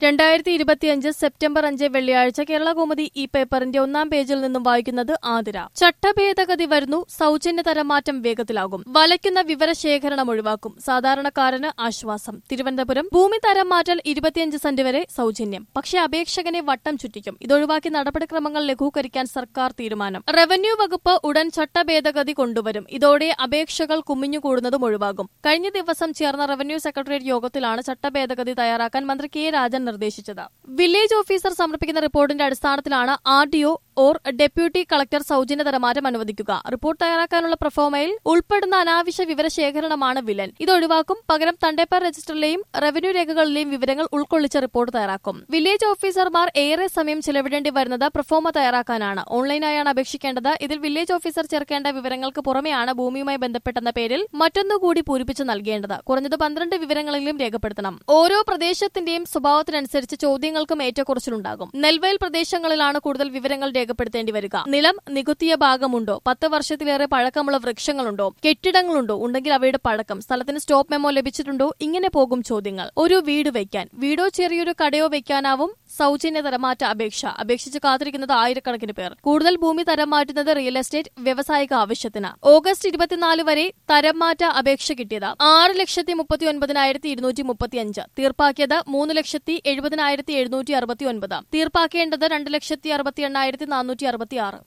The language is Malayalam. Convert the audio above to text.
രണ്ടായിരത്തി ഇരുപത്തിയഞ്ച് സെപ്റ്റംബർ അഞ്ച് വെള്ളിയാഴ്ച കേരള കൗമുദി ഈ പേപ്പറിന്റെ ഒന്നാം പേജിൽ നിന്നും വായിക്കുന്നത് ആതിര ചട്ടഭേദഗതി വരുന്നു സൗജന്യ തരംമാറ്റം വേഗത്തിലാകും വലയ്ക്കുന്ന വിവരശേഖരണം ഒഴിവാക്കും സാധാരണക്കാരന് ആശ്വാസം തിരുവനന്തപുരം ഭൂമി തരം മാറ്റൽ ഇരുപത്തിയഞ്ച് സെന്റ് വരെ സൗജന്യം പക്ഷേ അപേക്ഷകനെ വട്ടം ചുറ്റിക്കും ഇതൊഴിവാക്കി നടപടിക്രമങ്ങൾ ലഘൂകരിക്കാൻ സർക്കാർ തീരുമാനം റവന്യൂ വകുപ്പ് ഉടൻ ചട്ടഭേദഗതി കൊണ്ടുവരും ഇതോടെ അപേക്ഷകൾ കുമിഞ്ഞുകൂടുന്നതും ഒഴിവാകും കഴിഞ്ഞ ദിവസം ചേർന്ന റവന്യൂ സെക്രട്ടേറിയറ്റ് യോഗത്തിലാണ് ചട്ടഭേദഗതി തയ്യാറാക്കാൻ മന്ത്രി കെ രാജൻ നിർദ്ദേശിച്ചത് വില്ലേജ് ഓഫീസർ സമർപ്പിക്കുന്ന റിപ്പോർട്ടിന്റെ അടിസ്ഥാനത്തിലാണ് R D O or deputy collector സൗജന്യ തരമാറ്റം അനുവദിക്കുക റിപ്പോർട്ട് തയ്യാറാക്കാനുള്ള പ്രൊഫോമയിൽ ഉൾപ്പെടുന്ന അനാവശ്യ വിവരശേഖരണമാണ് വിലൻ ഇത് ഒഴിവാക്കും പകരം തണ്ടേപ്പർ രജിസ്റ്ററിലെയും റവന്യൂ രേഖകളിലെയും വിവരങ്ങൾ ഉൾക്കൊള്ളിച്ച റിപ്പോർട്ട് തയ്യാറാക്കും വില്ലേജ് ഓഫീസർമാർ ഏറെ സമയം ചിലവിടേണ്ടി വരുന്നത് പ്രൊഫോമ തയ്യാറാക്കാനാണ് ഓൺലൈനായാണ് അപേക്ഷിക്കേണ്ടത് ഇതിൽ വില്ലേജ് ഓഫീസർ ചേർക്കേണ്ട വിവരങ്ങൾക്ക് പുറമെയാണ് ഭൂമിയുമായി ബന്ധപ്പെട്ടെന്ന പേരിൽ മറ്റൊന്നുകൂടി പൂരിപ്പിച്ച് നൽകേണ്ടത് കുറഞ്ഞത് പന്ത്രണ്ട് വിവരങ്ങളിലും രേഖപ്പെടുത്തണം ഓരോ പ്രദേശത്തിന്റെയും സ്വഭാവത്തിനനുസരിച്ച് ചോദ്യങ്ങൾക്കും ഏറ്റക്കുറച്ചിലുണ്ടാകും നെൽവയൽ പ്രദേശങ്ങളിലാണ് കൂടുതൽ വിവരങ്ങൾ രേഖപ്പെടുത്തേണ്ടി വരിക നിലം നികുത്തിയ ഭാഗമുണ്ടോ പത്ത് വർഷത്തിലേറെ പഴക്കമുള്ള വൃക്ഷങ്ങളുണ്ടോ കെട്ടിടങ്ങളുണ്ടോ ഉണ്ടെങ്കിൽ അവയുടെ പഴക്കം സ്ഥലത്തിന് സ്റ്റോപ്പ് മെമ്മോ ലഭിച്ചിട്ടുണ്ടോ ഇങ്ങനെ പോകും ചോദ്യങ്ങൾ ഒരു വീട് വയ്ക്കാൻ വീടോ ചെറിയൊരു കടയോ വയ്ക്കാനാവും സൗജന്യ തരമാറ്റ അപേക്ഷ അപേക്ഷിച്ച് കാത്തിരിക്കുന്നത് ആയിരക്കണക്കിന് പേർ കൂടുതൽ ഭൂമി തരം മാറ്റുന്നത് റിയൽ എസ്റ്റേറ്റ് വ്യവസായിക ആവശ്യത്തിന് ഓഗസ്റ്റ് ഇരുപത്തിനാല് വരെ തരം മാറ്റ അപേക്ഷ കിട്ടിയത് ആറ് ലക്ഷത്തി മുപ്പത്തി ഒൻപതിനായിരത്തി ഇരുന്നൂറ്റി മുപ്പത്തി അഞ്ച് തീർപ്പാക്കിയത് മൂന്ന് ലക്ഷത്തി എഴുപതിനായിരത്തി എഴുന്നൂറ്റി അറുപത്തി ഒൻപത് തീർപ്പാക്കേണ്ടത് രണ്ട് ലക്ഷത്തി അറുപത്തി എണ്ണായിരത്തി നാനൂറ്റി അറുപത്തി ആറ്